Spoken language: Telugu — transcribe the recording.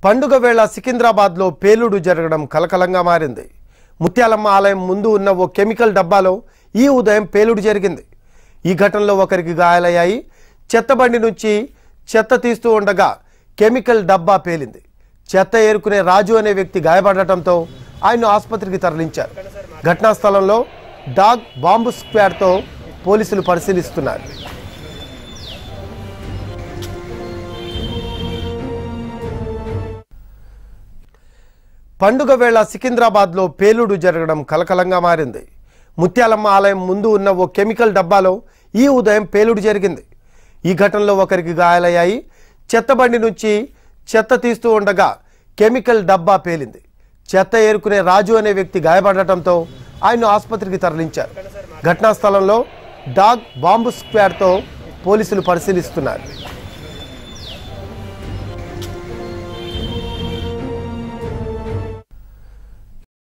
పండుగ వేళ సికింద్రాబాద్లో పేలుడు జరగడం కలకలంగా మారింది ముత్యాలమ్మ ఆలయం ముందు ఉన్న ఓ కెమికల్ డబ్బాలో ఈ ఉదయం పేలుడు జరిగింది ఈ ఘటనలో ఒకరికి గాయాలయ్యాయి చెత్త బండి నుంచి చెత్త తీస్తూ ఉండగా కెమికల్ డబ్బా పేలింది చెత్త ఏరుకునే రాజు అనే వ్యక్తి గాయపడటంతో ఆయన ఆసుపత్రికి తరలించారు ఘటనా స్థలంలో డాగ్ బాంబు స్క్వాడ్తో పోలీసులు పరిశీలిస్తున్నారు పండుగ వేళ సికింద్రాబాద్లో పేలుడు జరగడం కలకలంగా మారింది ముత్యాలమ్మ ఆలయం ముందు ఉన్న ఓ కెమికల్ డబ్బాలో ఈ ఉదయం పేలుడు జరిగింది ఈ ఘటనలో ఒకరికి గాయాలయ్యాయి చెత్త బండి నుంచి చెత్త తీస్తూ ఉండగా కెమికల్ డబ్బా పేలింది చెత్త ఏరుకునే రాజు అనే వ్యక్తి గాయపడటంతో ఆయన ఆసుపత్రికి తరలించారు ఘటనా స్థలంలో డాగ్ బాంబు స్క్వాడ్తో పోలీసులు పరిశీలిస్తున్నారు